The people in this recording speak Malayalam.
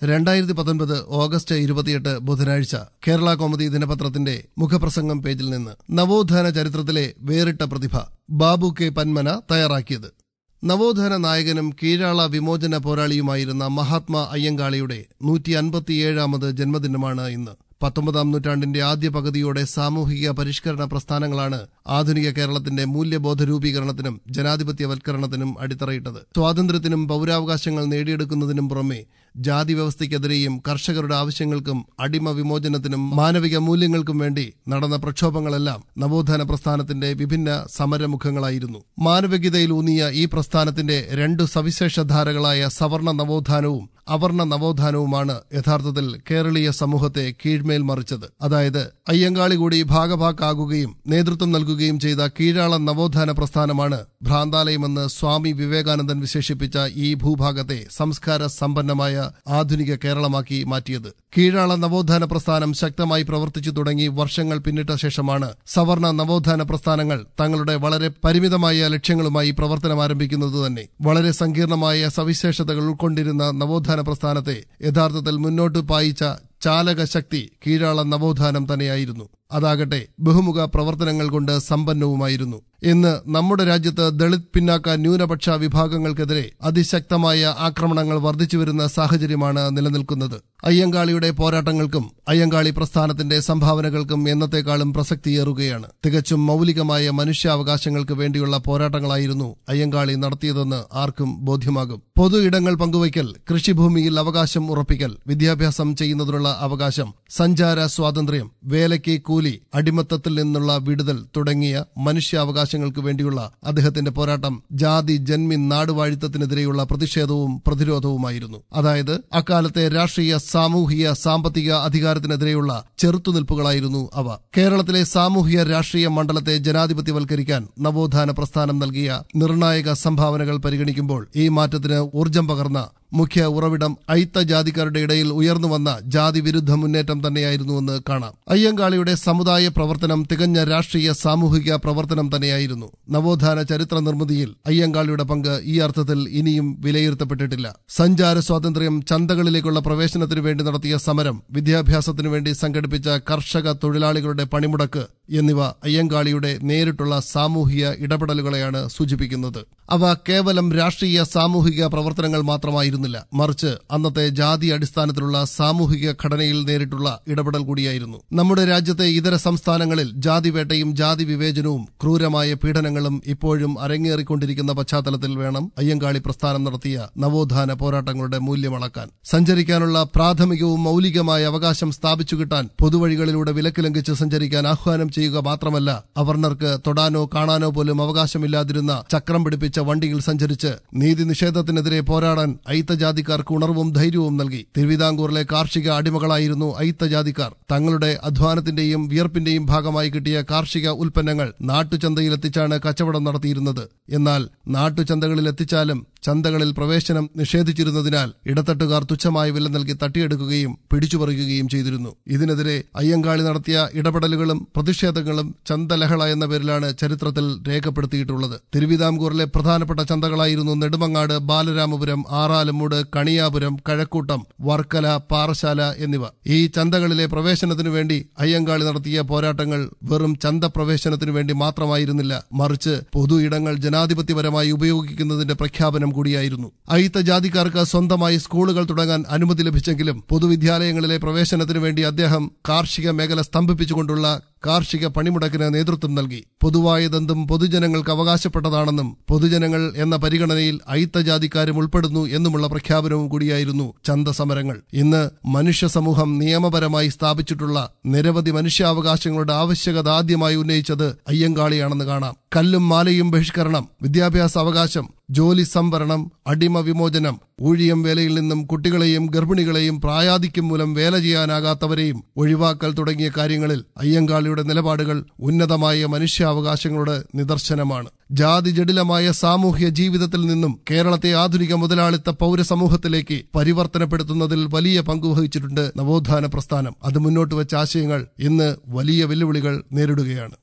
രണ്ടായിരത്തി പത്തൊൻപത് ഓഗസ്റ്റ് ഇരുപത്തിയെട്ട് ബുധനാഴ്ച കേരള കോമതി ദിനപത്രത്തിന്റെ മുഖപ്രസംഗം പേജിൽ നിന്ന് നവോത്ഥാന ചരിത്രത്തിലെ വേറിട്ട പ്രതിഭ ബാബു കെ പന്മന തയ്യാറാക്കിയത് നവോത്ഥാന നായകനും കീഴാള വിമോചന പോരാളിയുമായിരുന്ന മഹാത്മാ അയ്യങ്കാളിയുടെ നൂറ്റി അൻപത്തിയേഴാമത് ജന്മദിനമാണ് ഇന്ന് പത്തൊമ്പതാം നൂറ്റാണ്ടിന്റെ ആദ്യ പകുതിയോടെ സാമൂഹിക പരിഷ്കരണ പ്രസ്ഥാനങ്ങളാണ് ആധുനിക കേരളത്തിന്റെ മൂല്യബോധ രൂപീകരണത്തിനും ജനാധിപത്യവൽക്കരണത്തിനും അടിത്തറയിട്ടത് സ്വാതന്ത്ര്യത്തിനും പൗരാവകാശങ്ങൾ നേടിയെടുക്കുന്നതിനും പുറമെ ജാതി വ്യവസ്ഥയ്ക്കെതിരെയും കർഷകരുടെ ആവശ്യങ്ങൾക്കും അടിമ വിമോചനത്തിനും മാനവിക മൂല്യങ്ങൾക്കും വേണ്ടി നടന്ന പ്രക്ഷോഭങ്ങളെല്ലാം നവോത്ഥാന പ്രസ്ഥാനത്തിന്റെ വിഭിന്ന സമരമുഖങ്ങളായിരുന്നു മാനവികതയിലൂന്നിയ ഈ പ്രസ്ഥാനത്തിന്റെ രണ്ടു സവിശേഷ ധാരകളായ സവർണ നവോത്ഥാനവും അവർണ നവോത്ഥാനവുമാണ് യഥാർത്ഥത്തിൽ കേരളീയ സമൂഹത്തെ കീഴ്മേൽ മറിച്ചത് അതായത് അയ്യങ്കാളി കൂടി ഭാഗഭാക്കാകുകയും നേതൃത്വം നൽകുകയും ചെയ്ത കീഴാള നവോത്ഥാന പ്രസ്ഥാനമാണ് ഭ്രാന്താലയമെന്ന് സ്വാമി വിവേകാനന്ദൻ വിശേഷിപ്പിച്ച ഈ ഭൂഭാഗത്തെ സംസ്കാര സമ്പന്നമായ ആധുനിക കേരളമാക്കി മാറ്റിയത് കീഴാള നവോത്ഥാന പ്രസ്ഥാനം ശക്തമായി പ്രവർത്തിച്ചു തുടങ്ങി വർഷങ്ങൾ പിന്നിട്ട ശേഷമാണ് സവർണ നവോത്ഥാന പ്രസ്ഥാനങ്ങൾ തങ്ങളുടെ വളരെ പരിമിതമായ ലക്ഷ്യങ്ങളുമായി പ്രവർത്തനം ആരംഭിക്കുന്നത് തന്നെ വളരെ സങ്കീർണമായ സവിശേഷതകൾ ഉൾക്കൊണ്ടിരുന്ന നവോത്ഥാന പ്രസ്ഥാനത്തെ യഥാർത്ഥത്തിൽ മുന്നോട്ട് പായിച്ച ചാലകശക്തി കീഴാള നവോത്ഥാനം തന്നെയായിരുന്നു അതാകട്ടെ ബഹുമുഖ പ്രവർത്തനങ്ങൾ കൊണ്ട് സമ്പന്നവുമായിരുന്നു ഇന്ന് നമ്മുടെ രാജ്യത്ത് ദളിത് പിന്നാക്ക ന്യൂനപക്ഷ വിഭാഗങ്ങൾക്കെതിരെ അതിശക്തമായ ആക്രമണങ്ങൾ വർദ്ധിച്ചുവരുന്ന സാഹചര്യമാണ് നിലനിൽക്കുന്നത് അയ്യങ്കാളിയുടെ പോരാട്ടങ്ങൾക്കും അയ്യങ്കാളി പ്രസ്ഥാനത്തിന്റെ സംഭാവനകൾക്കും എന്നത്തെക്കാളും പ്രസക്തിയേറുകയാണ് തികച്ചും മൌലികമായ മനുഷ്യാവകാശങ്ങൾക്ക് വേണ്ടിയുള്ള പോരാട്ടങ്ങളായിരുന്നു അയ്യങ്കാളി നടത്തിയതെന്ന് ആർക്കും ബോധ്യമാകും പൊതു ഇടങ്ങൾ പങ്കുവയ്ക്കൽ കൃഷിഭൂമിയിൽ അവകാശം ഉറപ്പിക്കൽ വിദ്യാഭ്യാസം ചെയ്യുന്നതിനുള്ള അവകാശം സഞ്ചാര സ്വാതന്ത്ര്യം വേലയ്ക്ക് കൂലി അടിമത്തത്തിൽ നിന്നുള്ള വിടുതൽ തുടങ്ങിയ മനുഷ്യാവകാശങ്ങൾക്ക് വേണ്ടിയുള്ള അദ്ദേഹത്തിന്റെ പോരാട്ടം ജാതി ജന്മി നാടുവാഴിത്തത്തിനെതിരെയുള്ള പ്രതിഷേധവും പ്രതിരോധവുമായിരുന്നു അതായത് അക്കാലത്തെ രാഷ്ട്രീയ സാമൂഹിക സാമ്പത്തിക അധികാരത്തിനെതിരെയുള്ള ചെറുത്തുനിൽപ്പുകളായിരുന്നു അവ കേരളത്തിലെ സാമൂഹിക രാഷ്ട്രീയ മണ്ഡലത്തെ ജനാധിപത്യവൽക്കരിക്കാൻ നവോത്ഥാന പ്രസ്ഥാനം നൽകിയ നിർണായക സംഭാവനകൾ പരിഗണിക്കുമ്പോൾ ഈ മാറ്റത്തിന് ഊർജം പകർന്ന മുഖ്യ ഉറവിടം അയിത്ത ജാതിക്കാരുടെ ഇടയിൽ ഉയർന്നു വന്ന ജാതി വിരുദ്ധ മുന്നേറ്റം തന്നെയായിരുന്നുവെന്ന് കാണാം അയ്യങ്കാളിയുടെ സമുദായ പ്രവർത്തനം തികഞ്ഞ രാഷ്ട്രീയ സാമൂഹിക പ്രവർത്തനം തന്നെയായിരുന്നു നവോത്ഥാന ചരിത്ര നിർമ്മിതിയിൽ അയ്യങ്കാളിയുടെ പങ്ക് ഈ അർത്ഥത്തിൽ ഇനിയും വിലയിരുത്തപ്പെട്ടിട്ടില്ല സഞ്ചാര സ്വാതന്ത്ര്യം ചന്തകളിലേക്കുള്ള പ്രവേശനത്തിനു വേണ്ടി നടത്തിയ സമരം വിദ്യാഭ്യാസത്തിനു വേണ്ടി സംഘടിപ്പിച്ച കർഷക തൊഴിലാളികളുടെ പണിമുടക്ക് എന്നിവ അയ്യങ്കാളിയുടെ നേരിട്ടുള്ള സാമൂഹിക ഇടപെടലുകളെയാണ് സൂചിപ്പിക്കുന്നത് അവ കേവലം രാഷ്ട്രീയ സാമൂഹിക പ്രവർത്തനങ്ങൾ മാത്രമായിരുന്നില്ല മറിച്ച് അന്നത്തെ ജാതി അടിസ്ഥാനത്തിലുള്ള സാമൂഹിക ഘടനയിൽ നേരിട്ടുള്ള ഇടപെടൽ കൂടിയായിരുന്നു നമ്മുടെ രാജ്യത്തെ ഇതര സംസ്ഥാനങ്ങളിൽ ജാതിവേട്ടയും ജാതി വിവേചനവും ക്രൂരമായ പീഡനങ്ങളും ഇപ്പോഴും അരങ്ങേറിക്കൊണ്ടിരിക്കുന്ന പശ്ചാത്തലത്തിൽ വേണം അയ്യങ്കാളി പ്രസ്ഥാനം നടത്തിയ നവോത്ഥാന പോരാട്ടങ്ങളുടെ മൂല്യമളക്കാൻ സഞ്ചരിക്കാനുള്ള പ്രാഥമികവും മൌലികമായ അവകാശം സ്ഥാപിച്ചു കിട്ടാൻ പൊതുവഴികളിലൂടെ വിലക്ക് ലംഘിച്ച് സഞ്ചരിക്കാൻ ആഹ്വാനം ചെയ്യുക മാത്രമല്ല അവർണർക്ക് തൊടാനോ കാണാനോ പോലും അവകാശമില്ലാതിരുന്ന ചക്രം പിടിപ്പിച്ച വണ്ടിയിൽ സഞ്ചരിച്ച് നീതി നിഷേധത്തിനെതിരെ പോരാടാൻ അയിത്തജാതിക്കാർക്ക് ഉണർവും ധൈര്യവും നൽകി തിരുവിതാംകൂറിലെ കാർഷിക അടിമകളായിരുന്നു അയിത്തജാതിക്കാർ തങ്ങളുടെ അധ്വാനത്തിന്റെയും വിയർപ്പിന്റെയും ഭാഗമായി കിട്ടിയ കാർഷിക ഉൽപ്പന്നങ്ങൾ നാട്ടുചന്തയിൽ എത്തിച്ചാണ് കച്ചവടം നടത്തിയിരുന്നത് എന്നാൽ നാട്ടുചന്തകളിൽ എത്തിച്ചാലും ചന്തകളിൽ പ്രവേശനം നിഷേധിച്ചിരുന്നതിനാൽ ഇടത്തട്ടുകാർ തുച്ഛമായ വില നൽകി തട്ടിയെടുക്കുകയും പിടിച്ചുപറിക്കുകയും ചെയ്തിരുന്നു ഇതിനെതിരെ അയ്യങ്കാളി നടത്തിയ ഇടപെടലുകളും പ്രതിഷേധങ്ങളും ചന്തലഹള എന്ന പേരിലാണ് ചരിത്രത്തിൽ രേഖപ്പെടുത്തിയിട്ടുള്ളത് തിരുവിതാംകൂറിലെ പ്രധാനപ്പെട്ട ചന്തകളായിരുന്നു നെടുമങ്ങാട് ബാലരാമപുരം ആറാലമ്മൂട് കണിയാപുരം കഴക്കൂട്ടം വർക്കല പാറശാല എന്നിവ ഈ ചന്തകളിലെ പ്രവേശനത്തിനു വേണ്ടി അയ്യങ്കാളി നടത്തിയ പോരാട്ടങ്ങൾ വെറും ചന്തപ്രവേശനത്തിനു വേണ്ടി മാത്രമായിരുന്നില്ല മറിച്ച് പൊതു ഇടങ്ങൾ ജനാധിപത്യപരമായി ഉപയോഗിക്കുന്നതിന്റെ പ്രഖ്യാപനം കൂടിയായിരുന്നു അയിത്ത ജാതിക്കാർക്ക് സ്വന്തമായി സ്കൂളുകൾ തുടങ്ങാൻ അനുമതി ലഭിച്ചെങ്കിലും പൊതുവിദ്യാലയങ്ങളിലെ പ്രവേശനത്തിനു വേണ്ടി അദ്ദേഹം കാർഷിക മേഖല സ്തംഭിപ്പിച്ചുകൊണ്ടുള്ള കാർഷിക പണിമുടക്കിന് നേതൃത്വം നൽകി പൊതുവായതെന്തും പൊതുജനങ്ങൾക്ക് അവകാശപ്പെട്ടതാണെന്നും പൊതുജനങ്ങൾ എന്ന പരിഗണനയിൽ അയിത്ത ജാതിക്കാരും ഉൾപ്പെടുന്നു എന്നുമുള്ള പ്രഖ്യാപനവും കൂടിയായിരുന്നു ചന്ത സമരങ്ങൾ ഇന്ന് മനുഷ്യ സമൂഹം നിയമപരമായി സ്ഥാപിച്ചിട്ടുള്ള നിരവധി മനുഷ്യാവകാശങ്ങളുടെ ആവശ്യകത ആദ്യമായി ഉന്നയിച്ചത് അയ്യങ്കാളിയാണെന്ന് കാണാം കല്ലും മാലയും ബഹിഷ്കരണം വിദ്യാഭ്യാസ അവകാശം ജോലി സംവരണം അടിമ വിമോചനം ഊഴിയം വേലയിൽ നിന്നും കുട്ടികളെയും ഗർഭിണികളെയും പ്രായാധിക്യം മൂലം വേല ചെയ്യാനാകാത്തവരെയും ഒഴിവാക്കൽ തുടങ്ങിയ കാര്യങ്ങളിൽ അയ്യങ്കാളിയുടെ നിലപാടുകൾ ഉന്നതമായ മനുഷ്യാവകാശങ്ങളുടെ നിദർശനമാണ് ജാതി ജടിലമായ സാമൂഹ്യ ജീവിതത്തിൽ നിന്നും കേരളത്തെ ആധുനിക മുതലാളിത്ത പൗരസമൂഹത്തിലേക്ക് പരിവർത്തനപ്പെടുത്തുന്നതിൽ വലിയ പങ്കുവഹിച്ചിട്ടുണ്ട് നവോത്ഥാന പ്രസ്ഥാനം അത് മുന്നോട്ട് വെച്ച ആശയങ്ങൾ ഇന്ന് വലിയ വെല്ലുവിളികൾ നേരിടുകയാണ്